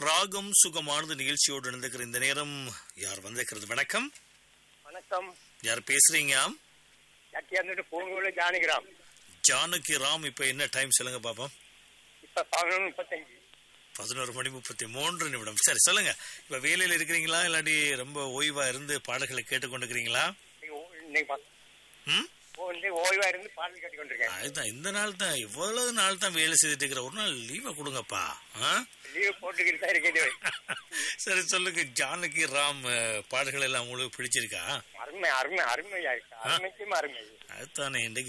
ராகம் சுகமானது நிகழ்ச்சியோடு நடந்துக்கிற இந்த நேரம் யார் வந்திருக்கிறது வணக்கம் வணக்கம் யார் பேசுறீங்க ஜட்டி வந்துட்டு பூங்குழி ஜானகிராம் ஜானகி ராம் இப்ப என்ன டைம் சொல்லுங்க பாப்போம் இப்ப பதினொன்று முப்பத்தஞ்சு பதினோரு மணி முப்பத்தி மூன்று நிமிடம் சரி சொல்லுங்க இப்ப வேலையில இருக்கிறீங்களா இல்லாட்டி ரொம்ப ஓய்வா இருந்து பாடல்களை கேட்டுக்கொண்டிருக்கிறீங்களா இன்னைக்கு ஓ- இன்னைக்கு ப- ம் ஓ, இன்னைக்கு ஓய்வா இருந்து பாடல் கட்டி கொண்டிருக்கேன் அதுதான் இந்த நாள் தான் இவ்வளவு நாள் தான் வேலை செய்துட்டு இருக்கிற ஒரு நாள் லீவை கொடுங்கப்பா ஆ? லீவு போட்டுக்கிட்டு தான் இருக்குது சரி சொல்லுங்க ஜானகி ராம் அஹ், பாடல்கள் எல்லாம் உங்களுக்கு பிடிச்சிருக்கா அருமை அருமை அருமையா இருக்கு அருமைக்கும் அருமை அதுதானே இன்றைக்கு